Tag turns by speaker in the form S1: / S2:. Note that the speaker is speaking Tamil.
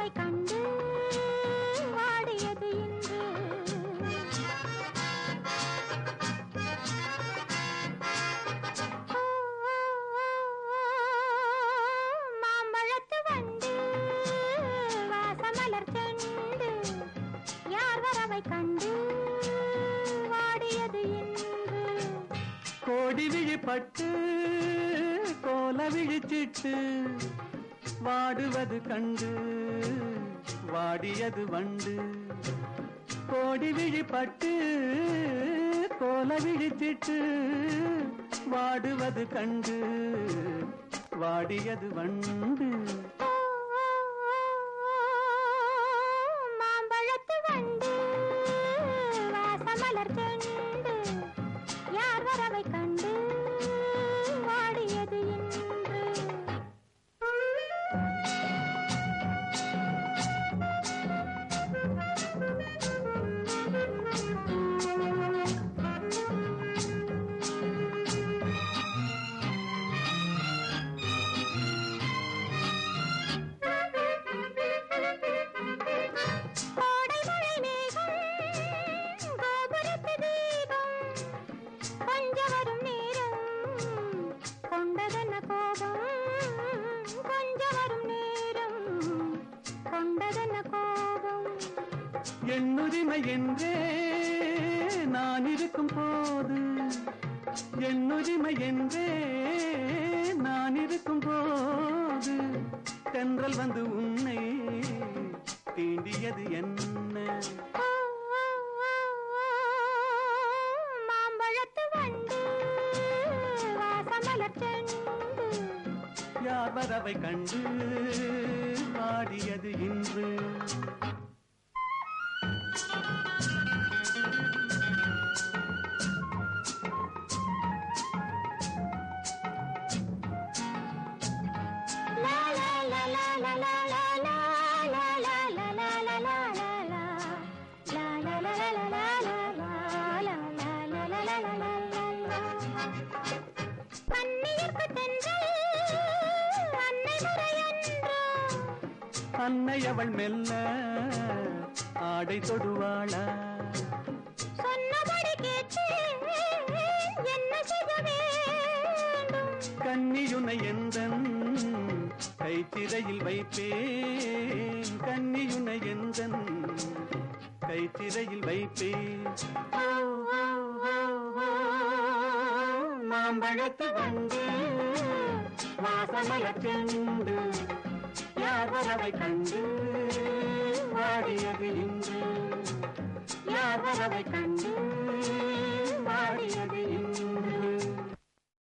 S1: வரவை கண்டு வாடியது இன்று மாம்பழத்து வண்டு வாசமலர் செண்டு யார் வரவை கண்டு வாடியது இன்று
S2: கோடி விழிப்பட்டு கோல விழிச்சிட்டு வாடுவது கண்டு வாடியது வண்டு கோடி விழிப்பட்டு கோல விழிச்சிட்டு வாடுவது கண்டு வாடியது வண்டு
S1: மாம்பழத்து வண்டு வாசமலர் செண்டு யார் வரவை கண்டு வாடியது இன்று கோடை மழை மேகம் கோபுரத்து தீபம் கொஞ்ச வரும் நேரம் கொண்டதென்ன கோபம் கொஞ்ச வரும் நேரம் கொண்டதென்ன கோபம்
S2: எண்ணுரிமை என்றே நான் இருக்கும் போது எண்ணுரிமை என்றே நான் இருக்கும் போது தென்றல் வந்து உன்னை தீண்டியது என்ன
S1: ஓ, ஓ, ஓ, ஓ, மாம்பழத்து வண்டு வாசமலர் செண்டு
S2: யார் வரவை கண்டு பாடியது இன்று
S1: La la la la la la la la la la la la la la la la. La la la la la la la la la la la la la la la. கண்ணியர்க்கு தென்றல் அன்னை முறையன்றோ
S2: அன்னை அவள் மெல்ல ஆடை தொடுவாளா
S1: சொன்னபடி கேட்டு என்ன செய்ய வேண்டும்
S2: கன்னியுனை எந்தன் கைத்திரையில் வைப்பேன் கன்னியுனை எந்தன் கைத்திரையில் வைப்பேன்
S1: ஓ, ஓ, ஓ, ஓ,
S2: மாம்பழத்து வந்து வாசமலர் செண்டு யார் வரவை கண்டு வாடியது இன்று யார் வரவை கண்டு